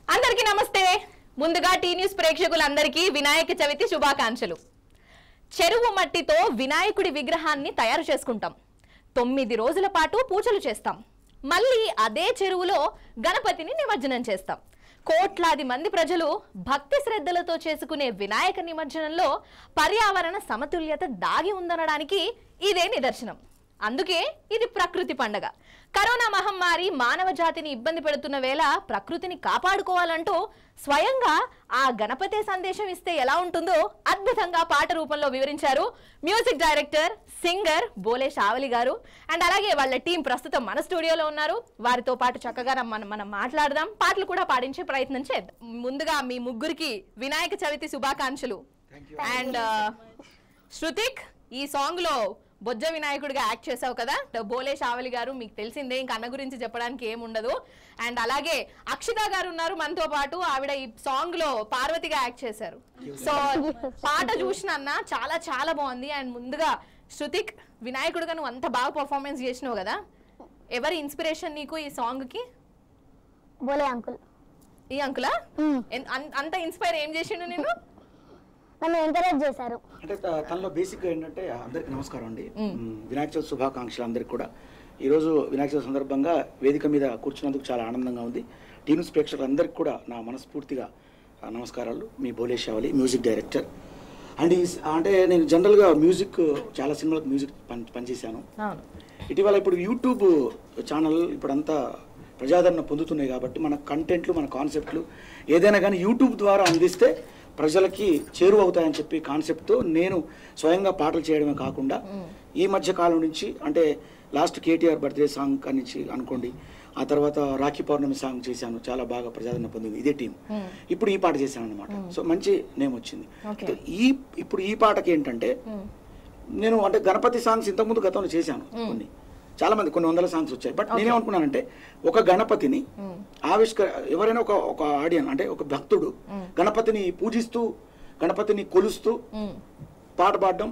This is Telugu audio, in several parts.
అందరికీ నమస్తే ముందుగా టీ న్యూస్ ప్రేక్షకులందరికీ వినాయక చవితి శుభాకాంక్షలు చెరువు మట్టితో వినాయకుడి విగ్రహాన్ని తయారు చేసుకుంటాం తొమ్మిది రోజుల పాటు పూజలు చేస్తాం మళ్ళీ అదే చెరువులో గణపతిని నిమజ్జనం చేస్తాం కోట్లాది మంది ప్రజలు భక్తి శ్రద్ధలతో చేసుకునే వినాయక నిమజ్జనంలో పర్యావరణ సమతుల్యత దాగి ఉందనడానికి ఇదే నిదర్శనం అందుకే ఇది ప్రకృతి పండగ కరోనా మహమ్మారి మానవ జాతిని ఇబ్బంది పెడుతున్న వేళ ప్రకృతిని కాపాడుకోవాలంటూ స్వయంగా ఆ గణపతే సందేశం ఇస్తే ఎలా ఉంటుందో అద్భుతంగా పాట రూపంలో వివరించారు music director singer Bole Shavali గారు అండ్ అలాగే వాళ్ళ టీం ప్రస్తుతం మన స్టూడియోలో ఉన్నారు వారితో పాటు చక్కగా మనం మనం మాట్లాడదాం పాటలు కూడా పాడించే ప్రయత్నం చేద్దాం ముందుగా మీ ముగ్గురికి వినాయక చవితి శుభాకాంక్షలు అండ్ శృతిక్ ఈ సాంగ్ లో బొజ్జ వినాయకుడిగా యాక్ట్ చేసావు కదా ద బోలే షావలి గారు మీకు తెలిసిందే ఇంకా అన్న గురించి చెప్పడానికి ఏముండదు అండ్ అలాగే అక్షిత గారు ఉన్నారు మనతో పాటు ఆవిడ ఈ సాంగ్ లో పార్వతిగా యాక్ట్ చేశారు సో పాట చూసిన అన్న చాలా చాలా బాగుంది అండ్ ముందుగా శృతిక్ వినాయకుడిగా నువ్వు అంత బాగా పర్ఫార్మెన్స్ చేసినావు కదా ఎవరి ఇన్స్పిరేషన్ నీకు ఈ సాంగ్ కి బోలే అంకుల్ ఈ అంకులా ఎన్- అన్- అంత ఇన్స్పైర్ ఏం చేసిండు నేను నన్ను ఎంకరేజ్ చేశారు అంటే త- తనలో బేసిక్ ఏంటంటే అందరికి నమస్కారం అండి మ్, వినాయక చవితి శుభాకాంక్షలు అందరికి కూడా ఈరోజు వినాయక చవితి సందర్భంగా వేదిక మీద కూర్చున్నందుకు చాలా ఆనందంగా ఉంది టీమ్స్ ప్రేక్షకులందరికీ కూడా నా మనస్ఫూర్తిగా ఆ, నమస్కారాలు మీ Bhole Shavali music director and ఈ స- అంటే నేను జనరల్గా మ్యూజిక్ చాలా సినిమాలకు మ్యూజిక్ పని పనిచేశాను అవును ఇటీవల ఇప్పుడు యూట్యూబ్ ఛానల్ ఇప్పుడంతా ప్రజాదరణ పొందుతున్నాయి కాబట్టి మన కంటెంట్లు మన కాన్సెప్ట్లు ఏదైనా కానీ యూట్యూబ్ ద్వారా అందిస్తే ప్రజలకి చేరువవుతాయని చెప్పి కాన్సెప్ట్తో నేను స్వయంగా పాటలు చేయడమే కాకుండా ఈ మధ్య కాలం నుంచి అంటే లాస్ట్ కేటీఆర్ బర్త్డే సాంగ్ నుంచి అనుకోండి ఆ తర్వాత రాఖీ పౌర్ణమి సాంగ్ చేశాను చాలా బాగా ప్రజాదరణ పొందింది ఇదే టీం ఇప్పుడు ఈ పాట చేశాను అనమాట సో మంచి నేమ్ వచ్చింది Okay. ఈ ఇప్పుడు ఈ పాటకి ఏంటంటే నేను అంటే గణపతి సాంగ్స్ ఇంతకుముందు గతంలో చేశాను కొన్ని చాలా మంది కొన్ని వందల సాంగ్స్ వచ్చాయి బట్ నేనేమనుకున్నానంటే ఒక గణపతిని ఆవిష్కర ఎవరైనా ఒక ఒక ఆడియన్ అంటే ఒక భక్తుడు గణపతిని పూజిస్తూ గణపతిని కొలుస్తూ పాట పాడడం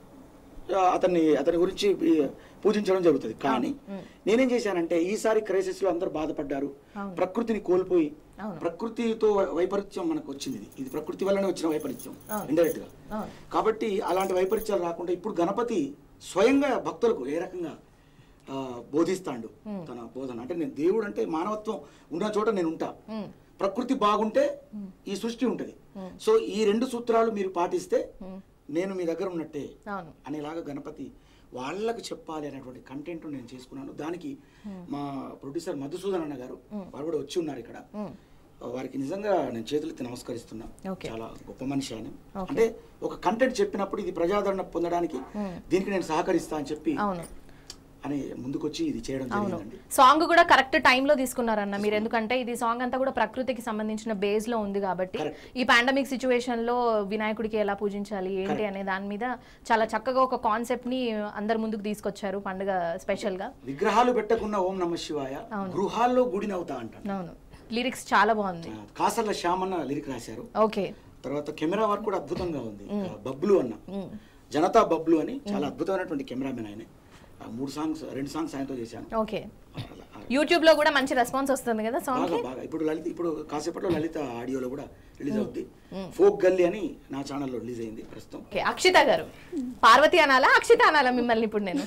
ఆ, అతన్ని అతని గురించి ఈ, పూజించడం జరుగుతుంది కానీ నేనేం చేశానంటే ఈసారి క్రైసిస్ లో అందరూ బాధపడ్డారు ప్రకృతిని కోల్పోయి ప్రకృతితో వై- వైపరీత్యం మనకు వచ్చింది ఇది ఇది ప్రకృతి వల్లనే వచ్చిన వైపరీత్యం ఇండైరెక్ట్ గా అవును. కాబట్టి అలాంటి వైపరీత్యాలు రాకుండా ఇప్పుడు గణపతి స్వయంగా భక్తులకు ఏ రకంగా ఆ, బోధిస్తాడు తన బోధన అంటే నేను దేవుడు అంటే మానవత్వం ఉన్న చోట నేను ఉంటా ప్రకృతి బాగుంటే ఈ సృష్టి ఉంటది సో ఈ రెండు సూత్రాలు మీరు పాటిస్తే నేను మీ దగ్గర ఉన్నట్టే అవును అనేలాగా గణపతి వాళ్ళకు చెప్పాలి అనేటువంటి కంటెంట్ నేను చేసుకున్నాను దానికి మా ప్రొడ్యూసర్ మధుసూదన్ అన్న గారు వారు కూడా వచ్చి ఉన్నారు ఇక్కడ వారికి నిజంగా నేను చేతులెత్తి నమస్కరిస్తున్నా Okay. చాలా గొప్ప మనిషి అని అంటే ఒక కంటెంట్ చెప్పినప్పుడు ఇది ప్రజాదరణ పొందడానికి దీనికి నేను సహకరిస్తా అని చెప్పి అవును అని ముందుకొచ్చి ఇది చేయడం అవును జరిగిందండి సాంగ్ కూడా కరెక్ట్ టైంలో తీసుకున్నారన్న మీరు ఎందుకంటే ఇది సాంగ్ అంతా కూడా ప్రకృతికి సంబంధించిన బేస్ లో ఉంది కాబట్టి Correct. ఈ పాండమిక్ సిచ్యువేషన్ లో వినాయకుడికి ఎలా పూజించాలి ఏంటి అనే దాని మీద చాలా చక్కగా ఒక కాన్సెప్ట్ ని అందరి ముందుకు తీసుకొచ్చారు పండుగ స్పెషల్ గా విగ్రహాలు పెట్టకున్న ఓం నమ శివాయ గృహాల్లో గుడినవుతా అంటాను అవును లిరిక్స్ చాలా బాగుంది కాసర్ల శ్యామన్న లిరిక్ రాశారు ఓకే తర్వాత కెమెరా వర్క్ కూడా అద్భుతంగా ఉంది ఆ, బబ్లు అన్న జనతా బబ్లు అని చాలా అద్భుతమైనటువంటి కెమెరామెన్ ఆయన ఆ మూడు సాంగ్స్ రెండు సాంగ్స్ ఆయనతో చేశాను ఓకే అలా- అలా. యూట్యూబ్ లో కూడా మంచి రెస్పాన్స్ వస్తుంది కదా సాంగ్ బాగా కి బాగా ఇప్పుడు లలిత ఇప్పుడు కాసేపట్లో లలిత ఆడియోలో కూడా రిలీజ్ అవుద్ది ఫోక్ గల్లీ అని నా ఛానల్లో రిలీజ్ అయింది ప్రస్తుతం ఓకే అక్షిత గారు పార్వతి అనాలా అక్షిత అనాలా మిమ్మల్ని ఇప్పుడు నేను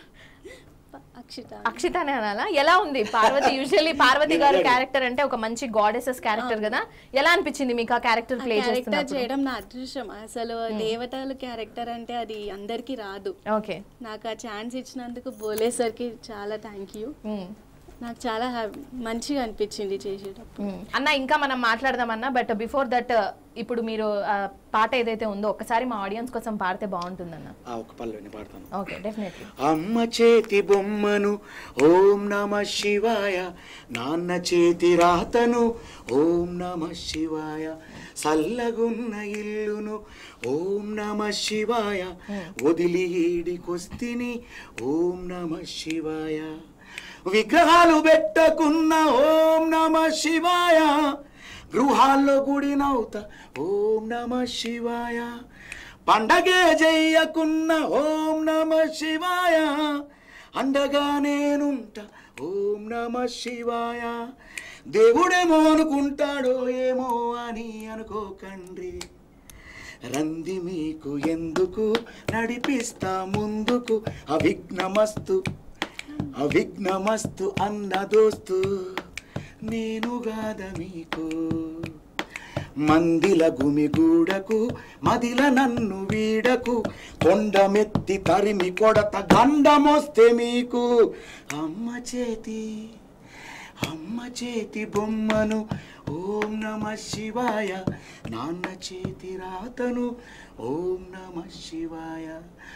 అక్షిత అక్షిత అనే అనాలా ఎలా ఉంది పార్వతి యూజువల్లీ పార్వతి గారు క్యారెక్టర్ అంటే ఒక మంచి గాడెసెస్ క్యారెక్టర్ కదా ఎలా అనిపించింది మీకు ఆ క్యారెక్టర్ ప్లే క్యారెక్టర్ చేస్తున్నప్పుడు చేయడం నా అదృష్టం అసలు దేవతల క్యారెక్టర్ అంటే అది అందరికీ రాదు ఓకే నాకు ఆ ఛాన్స్ ఇచ్చినందుకు బోలే సార్కి చాలా థ్యాంక్ యూ నాకు చాలా హ్యాపీ మంచిగా అనిపించింది చేసేటప్పుడు అన్న ఇంకా మనం మాట్లాడదామన్నా బట్ బిఫోర్ దట్ ఇప్పుడు మీరు ఆ పాట ఏదైతే ఉందో ఒకసారి మా ఆడియన్స్ కోసం పాడితే బాగుంటుందన్న ఆ ఒక పల్లెని పాడతాను ఓకే డెఫినెట్లీ అమ్మ చేతి బొమ్మను ఓం నమ శివాయ నాన్న చేతి రాతను ఓం నమ శివాయ సల్లగున్న ఇల్లును ఓం నమ శివాయ వదిలి ఈడికొస్తిని ఓం నమ శివాయ విగ్రహాలు పెట్టకున్న ఓం నమ శివాయ గృహాల్లో గుడినవుత ఓం నమ శివాయ పండగే చెయ్యకున్న ఓం నమ శివాయ అండగా నేనుంట ఓం నమ శివాయ దేవుడేమో అనుకుంటాడో ఏమో అని అనుకోకండి రంది మీకు ఎందుకు నడిపిస్తా ముందుకు అవిఘ్నమస్తు అవిఘ్నమస్తు అన్న దోస్తు నేను గాద మీకు మందిల గుమిగూడకు మదిల నన్ను వీడకు కొండమెత్తి తరిమి కొడత గండమొస్తే మీకు అమ్మ చేతి అమ్మ చేతి బొమ్మను ఓం నమ శివాయ నాన్న చేతి రాతను ఓం నమ శివాయ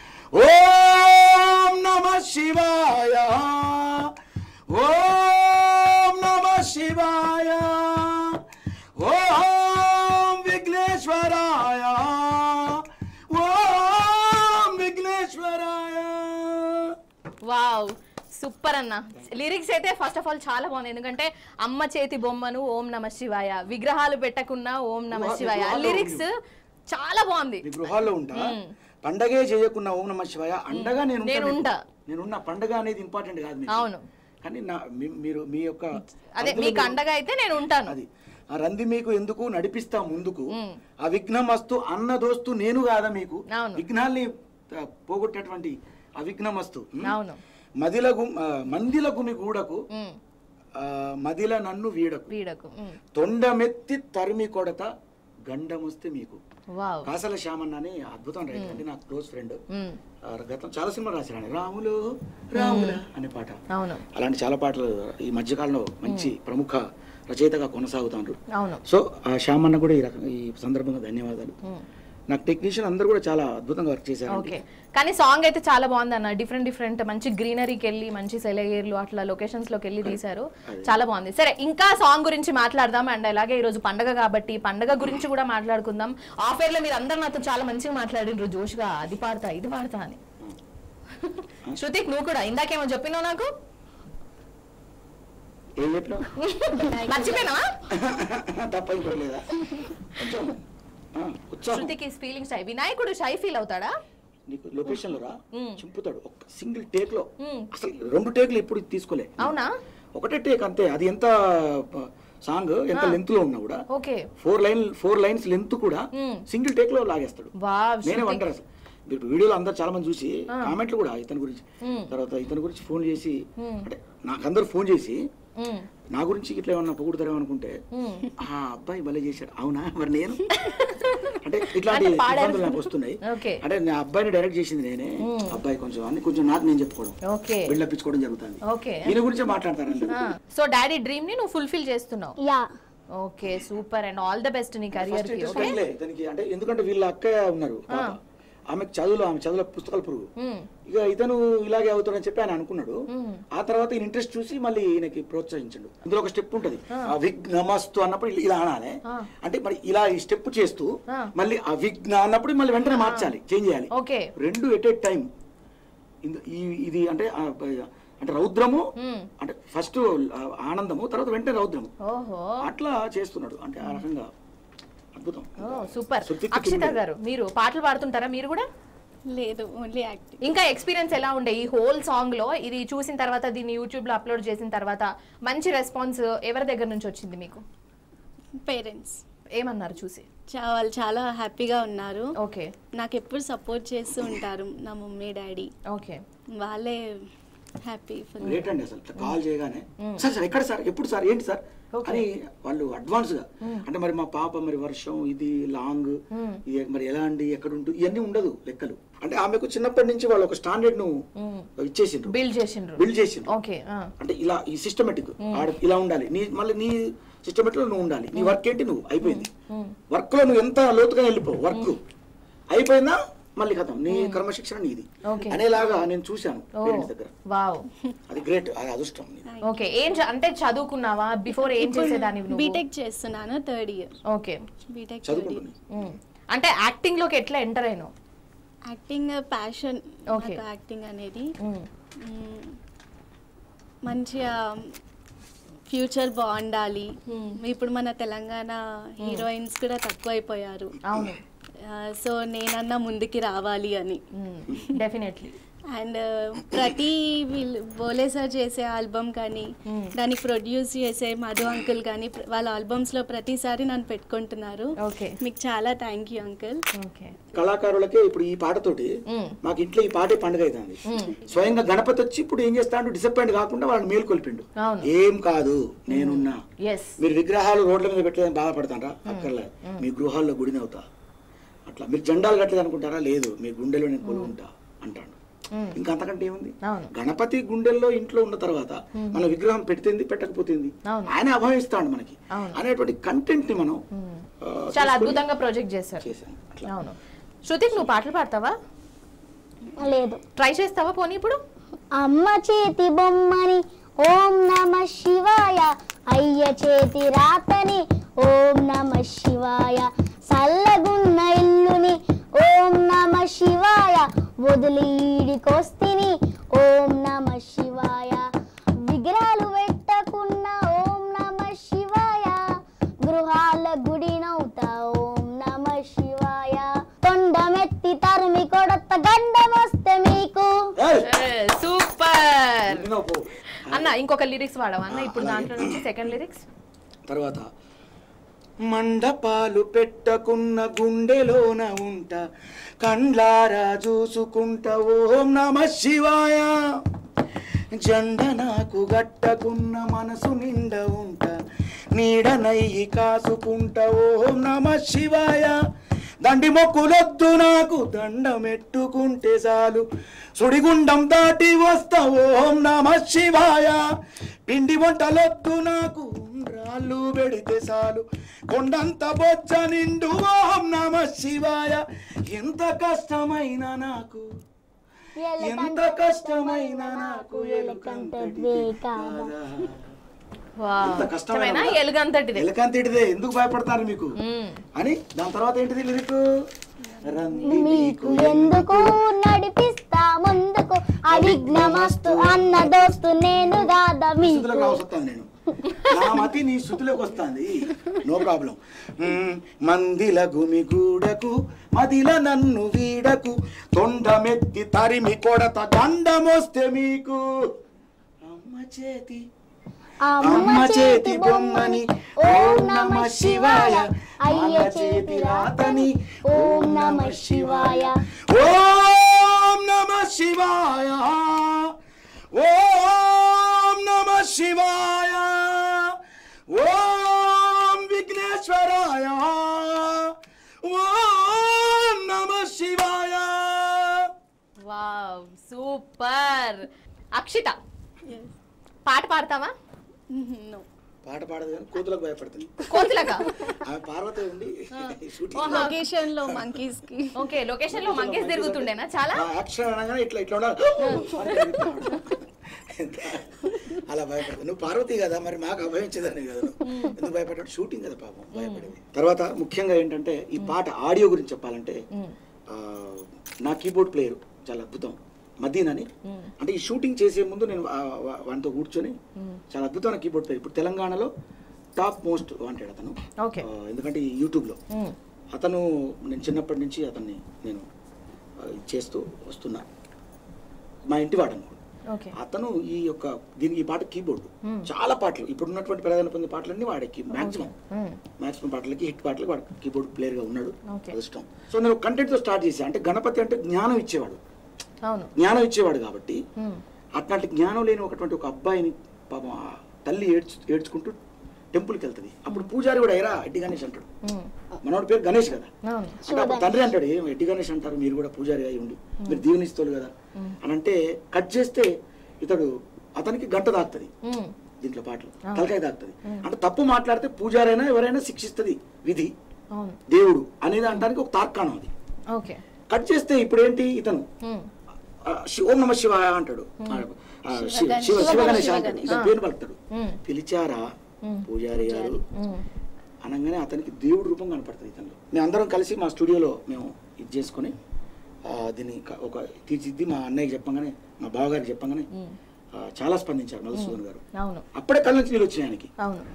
ఓం నమ శివాయ ఓం నమ శివాయ ఓం విఘ్నేశ్వరాయ ఓం విఘ్నేశ్వరాయ వావ్ సూపర్ అన్న లిరిక్స్ అయితే ఫస్ట్ ఆఫ్ ఆల్ చాలా బాగుంది ఎందుకంటే అమ్మ చేతి బొమ్మను ఓం నమ శివాయ విగ్రహాలు పెట్టకున్నా ఓం నమ విగ్రహా- శివాయ విగ్రహాలు లిరిక్స్ చాలా బాగుంది మీ గృహాల్లో ఉంటా పండగే చేయకున్న ఓం నమ శివాయ అండగా నేను ఉంటా నేను మీకు. ఉంటా. నేనున్న పండగ అనేది ఇంపార్టెంట్ కాదు మీకు. అవును. కానీ నా మీ- మీరు మీ యొక్క అదే అందులో మీకు మీరు- అండగా అయితే నేను ఉంటాను అది ఆ రంది మీకు ఎందుకు నడిపిస్తా ముందుకు ఆ విఘ్నం వస్తు అన్న దోస్తు నేను కాదా మీకు అవును. విఘ్నాల్ని ఆ, పోగొట్టేటువంటి అవిఘ్నమస్తు అవును మదిల గు ఆ, మందిల గుమి గూడకు ఉమ్, ఆ, మదిల నన్ను వీడకు వీడకు ఉమ్, తొండమెత్తి తరిమి కొడత గండమొస్తే మీకు వావ్ కాసల శ్యామన్న అని అద్భుతం రైటర్ అండి నాకు క్లోజ్ ఫ్రెండ్ ఉమ్, గతం చాలా సినిమా రాశాడు రాములు రాముల అనే పాట అవును అలాంటి చాలా పాటలు ఈ మధ్యకాలంలో మంచి ప్రముఖ రచయితగా కొనసాగుతారు అవును సో ఆ శ్యామన్న కూడా ఈ రకం ఈ సందర్భంగా ధన్యవాదాలు ఉమ్. నాకు టెక్నీషియన్ అందరూ కూడా చాలా అద్భుతంగా వర్క్ చేశారు ఓకే కానీ సాంగ్ అయితే చాలా బాగుంది అన్న డిఫరెంట్ డిఫరెంట్ మంచి గ్రీనరీకి వెళ్ళి మంచి సెలయేర్లు అట్లా లొకేషన్స్ లోకి వెళ్ళి తీశారు చాలా బాగుంది సరే ఇంకా సాంగ్ గురించి మాట్లాడదాం అండ్ అలాగే ఈ రోజు పండగ కాబట్టి పండగ గురించి కూడా మాట్లాడుకుందాం ఆఫ్ ఎయిర్ లో మీరు అందరు నాతో చాలా మంచిగా మాట్లాడిండ్రు జోష్గా అది పాడతా ఇది పాడతా అని శృతిక్ నువ్వు కూడా ఇందాకేమో చెప్పినావు నాకు ఏం చెప్పినావు మర్చిపోయినావా తప్ప ఇంకోలేదా కొంచెం ఆ, ఉత్సాహం శృతికి ఫీలింగ్స్ షై వినాయకుడు షై ఫీల్ అవుతాడా నీకు లొకేషన్ లో రా మ్మ్. చింపుతాడు ఒక సింగిల్ టేక్ లో మ్మ్. అసలు రెండు టేక్లు ఎప్పుడు తీసుకోలే అవునా ఒకటే టేక్ అంతే అది ఎంత సాంగ్ ఎంత లెంత్ లో ఉన్నా కూడా okay four line four lines length కూడా మ్మ్. సింగిల్ టేక్ లో లాగేస్తాడు వావ్ నేనే శృతిక్ వండర్ అసలు మీరు వీడియోలో అందరు చాలా మంది చూసి కామెంట్లు కూడా ఇతని గురించి తర్వాత ఇతని గురించి ఫోన్ చేసి అంటే నాకు అందరు ఫోన్ చేసి ఉమ్, నా గురించి ఇట్లా ఏమన్నా పొగుడుతారేమో అనుకుంటే ఉమ్. ఆ అబ్బాయి భలే చేశాడు అవునా మరి నేను అంటే ఇట్లాంటి అంటే పాడారు. ఇబ్బందులు నాకు వస్తున్నాయి ఓకే. అంటే నా అబ్బాయిని డైరెక్ట్ చేసింది నేనే అబ్బాయి కొంచెం అన్ని కొంచెం నాకు నేను చెప్పుకోవడం ఓకే బిల్డప్ ఇచ్చుకోవడం జరుగుతుంది ఓకే ఈయన గురించే మాట్లాడతారు అందరూ సో డాడీ డ్రీమ్ ని నువ్వు ఫుల్ఫిల్ చేస్తున్నావు yeah okay super and all the best నీ కెరియర్ ఫస్ట్ కి ఇంట్రెస్ట్ ఓకే ఉండలే ఇతనికి అంటే ఎందుకంటే వీళ్ళ అక్కయ్య ఉన్నారు పాప ఆమెకు చదువులో ఆమె చదువులో పుస్తకాల పురుగు ఇక ఇతను ఇలాగే అవుతాడని చెప్పి ఆయన అనుకున్నాడు ఆ తర్వాత ఈయన ఇంట్రెస్ట్ చూసి మళ్ళీ ఈయనకి ప్రోత్సహించండు ఇందులో ఒక స్టెప్ ఉంటది అవిఘ్నమస్తు అన్నప్పుడు ఇలా అనాలి అంటే మరి ఇలా ఈ స్టెప్ చేస్తూ మళ్ళీ అవిఘ్న అన్నప్పుడు మళ్ళీ వెంటనే మార్చాలి చేంజ్ చేయాలి ఓకే రెండు ఎట్ ఏ టైం ఇది అంటే ఆ, అంటే రౌద్రము అంటే ఫస్ట్ ఆనందము తర్వాత వెంటనే రౌద్రము ఓహో అట్లా చేస్తున్నాడు అంటే ఆ రకంగా అద్భుతం ఓ సూపర్ శృతికి అక్షిత తిరిగి. గారు మీరు పాటలు పాడుతుంటారా మీరు కూడా లేదు ఓన్లీ యాక్టింగ్ ఇంకా ఎక్స్పీరియన్స్ ఎలా ఉండే ఈ హోల్ సాంగ్ లో ఇది చూసిన తర్వాత దీన్ని యూట్యూబ్ లో అప్లోడ్ చేసిన తర్వాత మంచి రెస్పాన్స్ ఎవరి దగ్గర నుంచి వచ్చింది మీకు పేరెంట్స్ ఏమన్నారు చూసి చా- వాళ్ళు చాలా హ్యాపీగా ఉన్నారు ఓకే నాకు ఎప్పుడు సపోర్ట్ చేస్తూ ఉంటారు నా మమ్మీ డాడీ ఓకే వాళ్ళే హ్యాపీ ఫర్ గ్రేట్ అండి అసలు కాల్ చేయగానే సార్ సార్ ఎక్కడ సార్ ఎప్పుడు సార్ ఏంటి సార్ అని వాళ్ళు అడ్వాన్స్ గా అంటే మరి మా పాప మరి వర్షం ఇది లాంగ్ ఇది మరి ఎలా అండి ఎక్కడ ఉంటుంది ఇవన్నీ ఉండదు లెక్కలు అంటే ఆమెకు చిన్నప్పటి నుంచి వాళ్ళు ఒక స్టాండర్డ్ ను ఇచ్చేసిండ్రు బిల్డ్ చేసిండ్రు బిల్డ్ చేసిండ్రు ఓకే అంటే ఇలా ఈ సిస్టమేటిక్ ఆడ ఇలా ఉండాలి నీ మళ్ళీ నీ సిస్టమేటిక్ లో నువ్వు ఉండాలి నీ వర్క్ ఏంటి నువ్వు అయిపోయింది వర్క్ లో నువ్వు ఎంత లోతుగా వెళ్ళిపోవు వర్క్ అయిపోయిందా మళ్ళీ కథం నీ క్రమశిక్షణ నీది Okay. అనేలాగా నేను చూశాను ఓ పేరెంట్స్ దగ్గర వావ్ అది గ్రేట్ అది అదృష్టం నీది. ఓకే ఏం చ- అంటే చదువుకున్నావా బిఫోర్ ఏం చేసేదాన్ని నువ్వు బీటెక్ చేస్తున్నాను third year okay BTech third year చదువుకుంటుంది ఉమ్. అంటే యాక్టింగ్ లోకి ఎట్లా ఎంటర్ అయినావు యాక్టింగ్ ప్యాషన్ Okay. నాకు యాక్టింగ్ అనేది ఉమ్. మ్మ్. మంచిగా ఫ్యూచర్ బాగుండాలి ఇప్పుడు మన తెలంగాణ హీరోయిన్స్ కూడా తక్కువైపోయారు అవును సో నేనన్నా ముందుకి రావాలి అని డెఫినెట్లీ అండ్ ప్రతి వీళ్ళు బోలే సార్ చేసే ఆల్బమ్ కానీ దాన్ని ప్రొడ్యూస్ చేసే మధు అంకుల్ కానీ ప్ర- వాళ్ళ ఆల్బమ్స్లో ప్రతిసారి నన్ను పెట్టుకుంటున్నారు ఓకే మీకు చాలా థ్యాంక్ యూ అంకుల్ ఓకే కళాకారులకే ఇప్పుడు ఈ పాటతోటి మ్మ్. మాకు ఇంట్లో ఈ పాటే పండుగ అవుతుంది స్వయంగా గణపతి వచ్చి ఇప్పుడు ఏం చేస్తాడు డిసప్పాయింట్ కాకుండా వాళ్ళని మేల్కొల్పిండు అవును. ఏం కాదు నేనున్నా ఎస్ మీరు విగ్రహాలు రోడ్ల మీద పెట్టలేదని బాధపడతారా అక్కర్లే మీ గృహాల్లో గుడిని అవుతా అట్లా మీరు జెండాలు కట్టలేదు అనుకుంటారా లేదు మీ గుండెలో నేను కొలుగుంటా అంటాడు ఇంకా అంతకంటే ఏముంది అవును. గణపతి గుండెల్లో ఇంట్లో ఉన్న తర్వాత మన విగ్రహం పెడితేంది పెట్టకపోతుంది అవును. ఆయన అభవిస్తాడు మనకి అవును. అనేటువంటి కంటెంట్ ని మనం ఆ, చాలా తీసుకొని అద్భుతంగా ప్రాజెక్ట్ చేశారు చేశాను అట్లా అవును శృతిక్ నువ్వు పాటలు పాడతావా లేదు ట్రై చేస్తావా పోనీ ఇప్పుడు అమ్మ చేతి బొమ్మని ఓం నమ శివాయ అయ్య చేతి రాతని ఓం నమ శివాయ సల్లగున్న ఇల్లుని ఓం నమ శివాయ వదిలి ఈడికొస్తిని ఓం నమ శివాయ విగ్రహాలు పెట్టకున్న ఓం నమ శివాయ గృహాల గుడి నవ్వుతా ఓం నమ శివాయ తొండమెత్తి తరిమి కొడత గండమొస్తే మీకు ఏయ్! సూపర్ వినో పో. అన్న ఇంకొక లిరిక్స్ వాడవా అన్న ఇప్పుడు అలాగే. దాంట్లో నుంచి సెకండ్ లిరిక్స్ తర్వాత మండపాలు పెట్టకున్న గుండెలోన ఉంట కండ్లారా చూసుకుంట ఓం నమ శివాయ జెండ నాకు గట్టకున్న మనసు నిండ ఉంట నీడ నయ్యి కాసుకుంట ఓం నమ శివాయ దండి మొక్కులొద్దు నాకు దండమెట్టుకుంటే చాలు సుడిగుండం దాటి వస్తా ఓం నమ శివాయ పిండి వంటలొద్దు నాకు రాళ్ళు పెడితే చాలు కొండంత బొచ్చ నిండు ఓం నమ శివాయ ఎంత కష్టమైన నాకు ఎంత కష్టమైన నాకు ఎలుకంతటిదే కాదా. ఎంత కష్టమైన కష్టమైన కూడా. ఎలుగంతటిదే ఎలుకంతటిదే ఎందుకు భయపడతారు మీకు మ్మ్. అని దాని తర్వాత ఏంటిది లిరిక్ రంది మీకు ఎందుకు నడిపిస్తా ముందుకు అవిఘ్నమస్తు అన్న దోస్తు నేను కాదా మీకు శృతిలోకి రావస్తాను నేను నా మతి నీ శృతిలోకి వస్తుంది నో ప్రాబ్లం మందిల గుమి గూడకు మదిల నన్ను వీడకు తొండమెత్తి తరిమి కొడత దండమొస్తే మీకు అమ్మ చేతి అమ్మ చేతి బొమ్మని ఓం నమ శివాయ అయ్య చేతి రాతని ఓం నమ శివాయ ఓం నమ శివాయ ఓం నమ శివాయ ఓం విఘ్నేశ్వరాయ ఓం నమ శివాయ వావ్ సూపర్ అక్షిత పాట పాడతావా నో పాట పాడదు కానీ కోతులకు భయపడుతుంది కోతులగా ఆమె పార్వతి ఉండి షూటింగ్ ఓహో. లొకేషన్లో మంకీస్కి ఓకే లొకేషన్ లో మంకీస్ తిరుగుతుండేనా చాలా యాక్షన్ అనగానే ఇట్లా ఇట్లా ఉండాలి అలా భయపడదు నువ్వు పార్వతి కదా మరి మాకు అభయించదని కదా నువ్వు. ఎందుకు భయపడ్డాడు షూటింగ్ కదా పాపం భయపడేది తర్వాత ముఖ్యంగా ఏంటంటే ఈ పాట ఆడియో గురించి చెప్పాలంటే ఆ, నా కీబోర్డ్ ప్లేయర్ చాలా అద్భుతం మదీన్ అని అంటే ఈ షూటింగ్ చేసే ముందు నేను ఆ, వా- వానితో కూర్చొని చాలా అద్భుతమైన కీబోర్డ్ ప్లేయర్ ఇప్పుడు తెలంగాణలో టాప్ మోస్ట్ వాంటెడ్ అతను ఓకే ఆ, ఎందుకంటే ఈ యూట్యూబ్లో మ్మ్. అతను నేను చిన్నప్పటి నుంచి అతన్ని నేను ఆ, ఇది చేస్తూ వస్తున్నా మా ఇంటి వాడు అనుకోండి ఓకే అతను ఈ యొక్క దీనికి ఈ పాట కీబోర్డ్ చాలా పాటలు ఇప్పుడు ఉన్నటువంటి ప్రధాన పొందే పాటలన్నీ వాడే మాక్సిమం మ్మ్. మాక్సిమం పాటలకి హిట్ పాటలకి వాడు కీబోర్డ్ ప్లేయర్ గా ఉన్నాడు Okay. అది ఇష్టం సో నేను కంటెంట్ తో స్టార్ట్ చేశాను అంటే గణపతి అంటే జ్ఞానం ఇచ్చేవాడు అవును జ్ఞానం ఇచ్చేవాడు కాబట్టి మ్మ్. అట్లాంటి జ్ఞానం లేని ఒకటువంటి ఒక అబ్బాయిని పాపం ఆ తల్లి ఏడ్చు ఏడ్చుకుంటూ టెంపుల్కి వెళ్తుంది అప్పుడు పూజారి కూడా ఎరా ఎడ్డి గణేష్ అంటాడు మ్మ్. మనోడి పేరు గణేష్ కదా అవును అంటే అప్పుడు తండ్రి అంటాడు ఏం ఎడ్డి గణేష్ అంటారు మీరు కూడా పూజారి అయి ఉండి మీరు దీవెనిస్తోలు కదా అని అంటే కట్ చేస్తే ఇతడు అతనికి గంట దాక్తుంది మ్మ్. దీంట్లో పాటలు తలకాయ దాక్తుంది అంటే తప్పు మాట్లాడితే పూజారైనా ఎవరైనా శిక్షిస్తుంది విధి అవును దేవుడు అనేది అనడానికి ఒక తార్కాణం అది ఓకే కట్ చేస్తే ఇప్పుడు ఏంటి ఇతను మ్మ్. ఆ, శి- ఓం నమ శివాయ అంటాడు ఆ, శివ శివ శివ గణేష్ అంటాడు ఇతను పేరు పలుకుతాడు మ్మ్. పిలిచారా పూజారి గారు మ్మ్. అనగానే అతనికి దేవుడి రూపం కనపడుతుంది ఇతనిలో మేము అందరం కలిసి మా స్టూడియోలో మేము ఇది చేసుకొని ఆ, దీన్ని క- ఒక తీర్చిద్ది మా అన్నయ్యకి చెప్పంగానే మా బావగారికి చెప్పంగానే ఆ, చాలా స్పందించారు మధుసూదన్ గారు అవును అప్పుడే కళ్ళ నుంచి నీళ్ళు వచ్చినాయి ఆయనకి అవును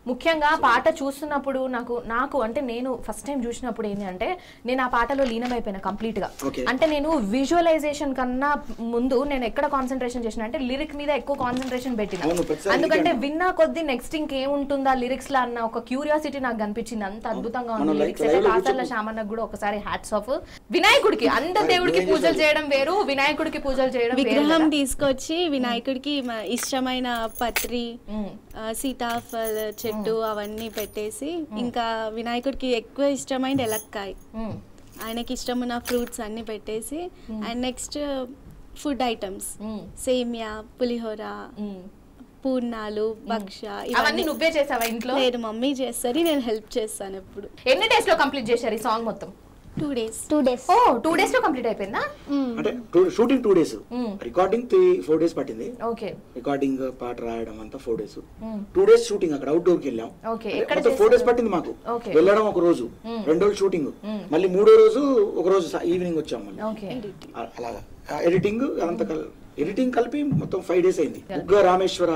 ముఖ్యంగా పాట చూస్తున్నప్పుడు నాకు నాకు అంటే నేను ఫస్ట్ టైం చూసినప్పుడు ఏంటి అంటే నేను ఆ పాటలో లీనమైపోయినా కంప్లీట్ గా Okay. అంటే నేను విజువలైజేషన్ కన్నా ముందు నేను ఎక్కడ కాన్సన్ట్రేషన్ చేసిన అంటే లిరిక్ మీద ఎక్కువ కాన్సన్ట్రేషన్ పెట్టిన అవును, ప్రతిసారి ఎందుకంటే ఇదే విన్నా కొద్ది నెక్స్ట్ ఇంకేముంటుందా లిరిక్స్ లో అన్న ఒక క్యూరియాసిటీ నాకు కనిపించింది అంత అద్భుతంగా ఉంది మనం లిరిక్స్ live అయితే లో కాసర్ల కూర్చో- శామన్నకు కూడా ఒకసారి హ్యాట్స్ ఆఫ్ వినాయకుడికి అందరి మరి దేవుడికి నువ్వేం పూజలు చేసావు? చేయడం వేరు వినాయకుడికి పూజలు చేయడం వేరు విగ్రహం కదా. తీసుకొచ్చి వినాయకుడికి మ- ఇష్టమైన పత్రి మ్మ్. ఆ, సీతాఫల చెట్టు అవన్నీ పెట్టేసి ఇంకా వినాయకుడికి ఎక్కువ ఇష్టమైన ఎలక్కాయ మ్మ్. ఆయనకి ఇష్టమున్న ఫ్రూట్స్ అన్ని పెట్టేసి అండ్ నెక్స్ట్ ఫుడ్ ఐటమ్స్ మ్మ్. సేమియా పులిహోర మ్మ్. పూర్ణాలు భక్ష అవన్నీ ఇవన్నీ నువ్వే చేసావా ఇంట్లో లేదు మమ్మీ చేస్తుంది నేను హెల్ప్ చేస్తాను ఎప్పుడు ఎన్ని డేస్ లో కంప్లీట్ చేశారు ఈ సాంగ్ మొత్తం టూ డేస్ టూ డేస్ ఓ టూ డేస్ లో కంప్లీట్ అయిపోయిందా అంటే షూటింగ్ టూ డేస్ మ్మ్. రికార్డింగ్ త్రీ ఫోర్ డేస్ పట్టింది ఓకే రికార్డింగ్ పాట రాయడం అంతా ఫోర్ డేస్ మ్మ్. టూ డేస్ షూటింగ్ అక్కడ అవుట్డోర్ కి వెళ్ళాం Okay, అంటే ఎక్కడ మొత్తం ఫోర్ చేశారు? డేస్ పట్టింది మాకు Okay. వెళ్ళడం ఒక రోజు మ్మ్. రెండు రోజులు షూటింగ్ మ్మ్. మళ్ళీ మూడో రోజు ఒక రోజు ఈవినింగ్ వచ్చాం మళ్ళీ ఓకే అ- అలాగా ఎడిటింగ్ అదంతా కల్ ఎడిటింగ్ కలిపి మొత్తం ఫైవ్ డేస్ అయింది ఉగ్ర రామేశ్వర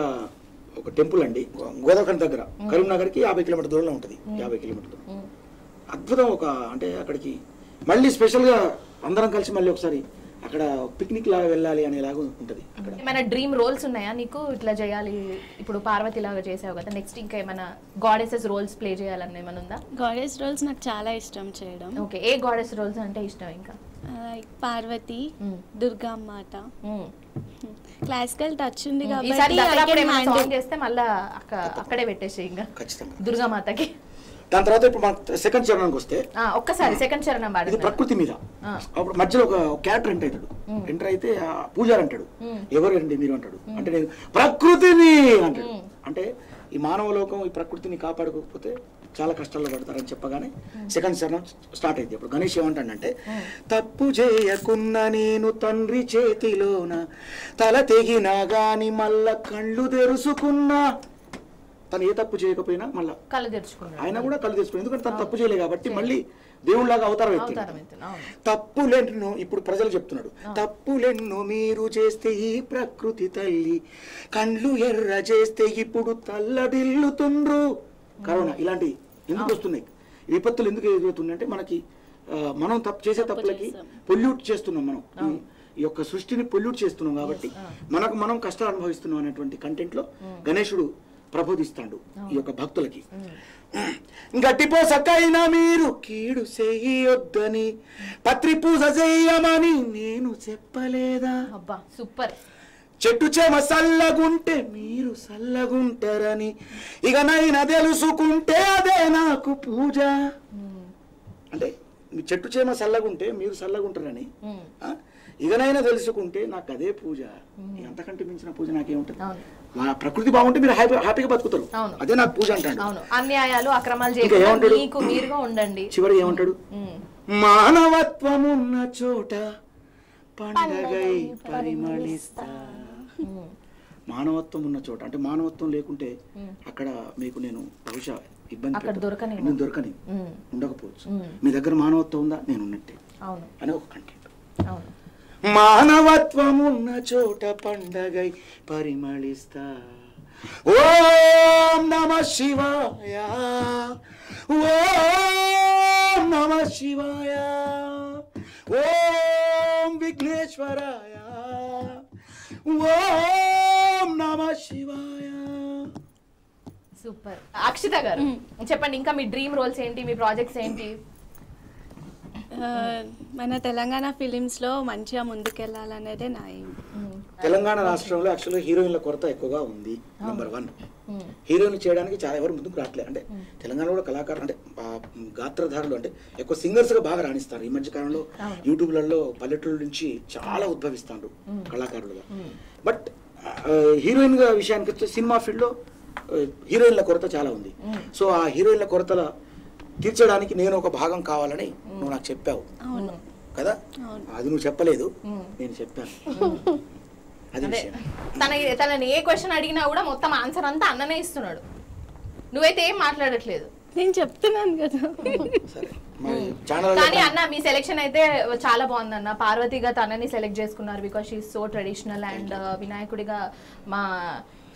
ఒక టెంపుల్ అండి గోదావరి దగ్గర కరీంనగర్ కి యాభై కిలోమీటర్ దూరంలో ఉంటుంది యాభై కిలోమీటర్ దూరం మ్మ్. అద్భుతం ఒక అంటే అక్కడికి మళ్ళీ స్పెషల్ గా అందరం కలిసి మళ్ళీ ఒకసారి అక్కడ పిక్నిక్ లాగా వెళ్ళాలి అనేలాగా ఉంటుంది అక్కడ ఏమైనా డ్రీమ్ రోల్స్ ఉన్నాయా నీకు ఇట్లా చేయాలి ఇప్పుడు పార్వతి లాగా చేసావు కదా నెక్స్ట్ ఇంకా ఏమైనా గాడెసెస్ రోల్స్ ప్లే చేయాలని ఏమైనా ఉందా గాడెస్ రోల్స్ నాకు చాలా ఇష్టం చేయడం ఓకే ఏ గాడెస్ రోల్స్ అంటే ఇష్టం ఇంకా లైక్ పార్వతి మ్మ్. దుర్గా మాత మ్మ్. క్లాసికల్ టచ్ ఉంది ఈసారి కాబట్టి I దసరా can ఏమైనా handle. సాంగ్ చేస్తే మళ్ళా అక్క- అక్కడే పెట్టేసి ఇంకా ఖచ్చితంగా దుర్గామాతకి దాని తర్వాత ఇప్పుడు మన సెకండ్ చరణానికి వస్తే ఆ, ఒక్కసారి సెకండ్ చరణం ఇది పాడండి ప్రకృతి మీద ఆ. అప్పుడు మధ్యలో ఒక క్యారెక్టర్ ఎంటర్ అవుతాడు ఎంటర్ అయితే ఆ పూజారి అంటాడు మ్మ్. ఎవరండి మీరు అంటాడు అంటే నేను ప్రకృతిని అంటాడు మ్మ్. అంటే ఈ మానవ లోకం ఈ ప్రకృతిని కాపాడుకోకపోతే చాలా కష్టాల్లో పడతారని చెప్పగానే సెకండ్ చరణం స్టార్ట్ అయింది ఇప్పుడు గణేష్ ఏమంటాడంటే తప్పు చేయకున్న నేను తండ్రి చేతిలోన తల తెగినా గాని మళ్ళా కళ్ళు తెరుచుకున్నా తను ఏ తప్పు చేయకపోయినా మళ్ళా కళ్ళు తెరుచుకున్నాడు ఆయన కూడా కళ్ళు తెరుచుకున్నాడు ఎందుకంటే తను తప్పు చేయలేదు కాబట్టి మళ్ళీ దేవుళ్ళలాగా అవతారం ఎత్తాడు అవతారం ఎత్తున, అవును తప్పులెన్నో ఇప్పుడు ప్రజలు చెప్తున్నాడు తప్పులెన్నో మీరు చేస్తే ఈ ప్రకృతి తల్లి కండ్లు ఎర్ర చేస్తే ఇప్పుడు తల్లడిల్లుతుండ్రు కరోనా ఇలాంటి ఎందుకు వస్తున్నాయి ఈ విపత్తులు ఎందుకు ఎదుగుతున్నాయి అంటే మనకి ఆ, మనం తప్పు చేసే తప్పులకి పొల్యూట్ చేస్తున్నాం మనం ఈ- ఈ యొక్క సృష్టిని పొల్యూట్ చేస్తున్నాం కాబట్టి మనకు మనం కష్టాలు అనుభవిస్తున్నాం అనేటువంటి కంటెంట్ లో గణేశుడు ప్రబోధిస్తాడు ఈ యొక్క భక్తులకి గట్టిపోసకైనా మీరు కీడు చెయ్యొద్దని పత్రి పూజ చెయ్యమని నేను చెప్పలేదా అబ్బా సూపర్ చెట్టు చేమ సల్లగుంటే మీరు సల్లగుంటారని ఇక నైనా తెలుసుకుంటే అదే నాకు పూజ అంటే మీ చెట్టు చేమ సల్లగుంటే మీరు సల్లగుంటారని మ్మ్. ఆ? ఇకనైనా తెలుసుకుంటే నాకు అదే పూజ ఇక అంతకంటే మించిన పూజ నాకేముంటుంది అవును మా ప్రకృతి బాగుంటే మీరు హ్యాపీ హ్యాపీగా బతుకుతారు అవును. అదే నాకు పూజ అంటాడు అవును అన్యాయాలు అక్రమాలు ఇంకా చేయకుండా ఏమంటాడు? మీకు మీరుగా ఉండండి చివరి ఏమంటాడు మ్మ్. మానవత్వమున్న చోట పండగై పరిమళిస్తా మ్మ్. మానవత్వం ఉన్న చోట అంటే మానవత్వం లేకుంటే అక్కడ మీకు నేను బహుశా ఇబ్బంది అక్కడ పెట్టను. దొరకనేమో. నేను దొరకని మ్మ్. ఉండకపోవచ్చు మ్మ్. మీ దగ్గర మానవత్వం ఉందా నేను ఉన్నట్టే అవును అని ఒక కంటెంట్ అవును మానవత్వమున్న చోట పండగై పరిమళిస్తా ఓం నమ శివాయ ఓం నమ శివాయ ఓం విఘ్నేశ్వరాయ ఓం నమ శివాయ సూపర్ అక్షిత గారు చెప్పండి ఇంకా మీ డ్రీమ్ రోల్స్ ఏంటి మీ ప్రాజెక్ట్స్ ఏంటి ఆ, మన తెలంగాణ ఫిలిమ్స్ లో మంచిగా ముందుకెళ్ళాలనేదే నా aim. తెలంగాణ రాష్ట్రంలో యాక్చువల్గా హీరోయిన్ల కొరత ఎక్కువగా ఉంది నెంబర్ వన్ హీరోయిన్ చేయడానికి చాలా ఎవరు ముందుకు రావట్లేదు అంటే తెలంగాణలో కూడా కళాకారులు అంటే ఆ, గాత్రధారులు అంటే ఎక్కువ సింగర్స్ గా బాగా రాణిస్తారు ఈ మధ్య కాలంలో యూట్యూబ్లలో పల్లెటూరు నుంచి చాలా ఉద్భవిస్తారు కళాకారులుగా బట్ హీరోయిన్ గా విషయానికి వస్తే సినిమా ఫీల్డ్ లో ఆ, హీరోయిన్ల కొరత చాలా ఉంది సో ఆ హీరోయిన్ల కొరతల తీర్చడానికి నేను ఒక భాగం కావాలని నువ్వు నాకు చెప్పావు అవును కదా అవును. అది నువ్వు చెప్పలేదు మ్మ్. నేను చెప్పాను అది అదే విషయం తన తనని ఏ క్వశ్చన్ అడిగినా కూడా మొత్తం ఆన్సర్ అంతా అన్ననే ఇస్తున్నాడు నువ్వైతే ఏం మాట్లాడట్లేదు నేను చెప్తున్నాను కదా సరే మరి ఛానల్ కానీ అన్న మీ సెలెక్షన్ అయితే చాలా బాగుందన్న పార్వతిగా తనని సెలెక్ట్ చేసుకున్నారు because she so traditional and వినాయకుడిగా మా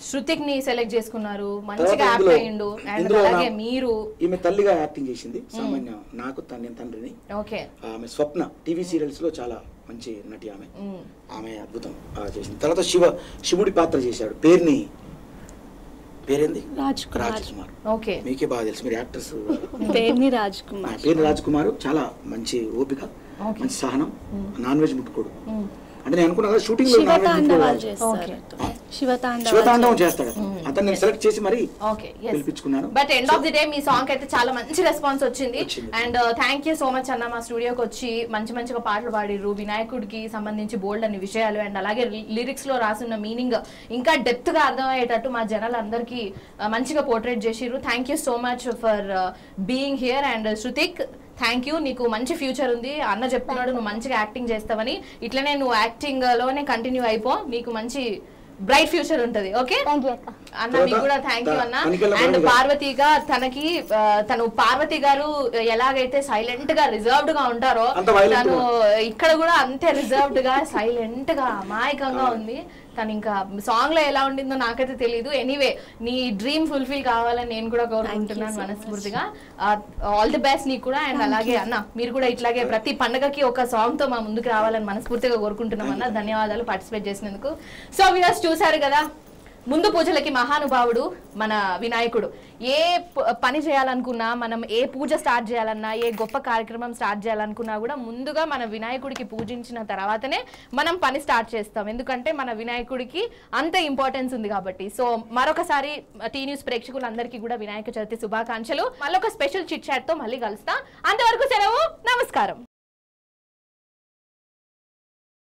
శృతిక్ ని సెలెక్ట్ చేసుకున్నారు తర్వాత మంచిగా యాక్ట్ ఇందులో- అయ్యిండు అండ్ ఇందులో అలాగే నా- మీరు ఈమె తల్లిగా యాక్టింగ్ చేసింది సామాన్య నాకు తన నేను తండ్రిని ఓకే ఆమె స్వప్న టీవీ సీరియల్స్ లో చాలా మంచి నటి ఆమె మ్మ్. ఆమె అద్భుతం ఆ, చేసింది తర్వాత శివ శివుడి పాత్ర చేశాడు పేరుని పేరేంది రాజ్ కుమార్. రాజ్ కుమార్ ఓకే మీకే బాగా తెలుసు మీరు యాక్టర్స్ పేరుని రాజ్ నా కుమార్ పేరు రాజ్ కుమార్ చాలా మంచి ఓపిక Okay. మంచి సహనం నాన్ వెజ్ ముట్టుకోడు మ్మ్. అంటే నేను అనుకున్నా కదా షూటింగ్ లో నాన్ వెజ్ శివతాండవాలు ముట్టుకోడు చేస్తారు Okay. శివతాండవాలు శివతాండవం చేస్తాడు అతను. అతను నేను సెలెక్ట్ చేసి మరి ఓకే పిలిపించుకున్నాను but end of the day మీ సాంగ్ అయితే చాలా మంచి రెస్పాన్స్ వచ్చింది వచ్చింది. And thank you so much అన్న మా స్టూడియోకి వచ్చి మంచి మంచిగా పాటలు పాడిర్రు వినాయకుడికి సంబంధించి బోల్డ్ అన్ని విషయాలు అండ్ అలాగే లిరిక్స్ లో రాసున్న మీనింగ్ ఇంకా డెప్త్ గా అర్థమయ్యేటట్టు మా జనాలందరికీ uh, మంచిగా పోర్ట్రేట్ చేసిర్రు thank you so much for being here and Shruthik thank you నీకు మంచి ఫ్యూచర్ ఉంది అన్న చెప్తున్నాడు నువ్వు మంచిగా యాక్టింగ్ చేస్తావని ఇట్లనే నువ్వు యాక్టింగ్ లోనే కంటిన్యూ అయిపో నీకు మంచి బ్రైట్ ఫ్యూచర్ ఉంటది ఓకే థ్యాంక్ యూ అక్క అన్న మీకు కూడా థ్యాంక్ యూ అన్న తనికెళ్ళ అండ్ పండుగ. పార్వతిగా తనకి ఆ, తను పార్వతి గారు ఎలాగైతే సైలెంట్ గా రిజర్వ్డ్ గా ఉంటారో అంత violent తను గా. ఇక్కడ కూడా అంతే రిజర్వ్డ్ గా సైలెంట్ గా అమాయకంగా ఉంది తను ఇంకా సాంగ్ లో ఎలా ఉండిందో నాకైతే తెలియదు ఎనీవే నీ డ్రీమ్ ఫుల్ఫిల్ కావాలని నేను కూడా కోరుకుంటున్నాను మనస్ఫూర్తిగా ఆల్ ది బెస్ట్ నీకు కూడా అండ్ అలాగే అన్న మీరు కూడా ఇట్లాగే ప్రతి పండగకి ఒక సాంగ్ తో మా ముందుకు రావాలని మనస్ఫూర్తిగా కోరుకుంటున్నాం అన్న ధన్యవాదాలు పార్టిసిపేట్ చేసినందుకు సో వ్యూస్ చూసారు కదా ముందు పూజలకి మహానుభావుడు మన వినాయకుడు ఏ ప- పని చేయాలనుకున్నా మనం ఏ పూజ స్టార్ట్ చేయాలన్నా ఏ గొప్ప కార్యక్రమం స్టార్ట్ చేయాలనుకున్నా కూడా ముందుగా మన వినాయకుడికి పూజించిన తర్వాతనే మనం పని స్టార్ట్ చేస్తాం ఎందుకంటే మన వినాయకుడికి అంత ఇంపార్టెన్స్ ఉంది కాబట్టి సో మరొకసారి టీ న్యూస్ ప్రేక్షకులందరికీ కూడా వినాయక చవితి శుభాకాంక్షలు మళ్ళొక స్పెషల్ చిట్ చాట్ తో మళ్ళీ కలుస్తా అంతవరకు సెలవు నమస్కారం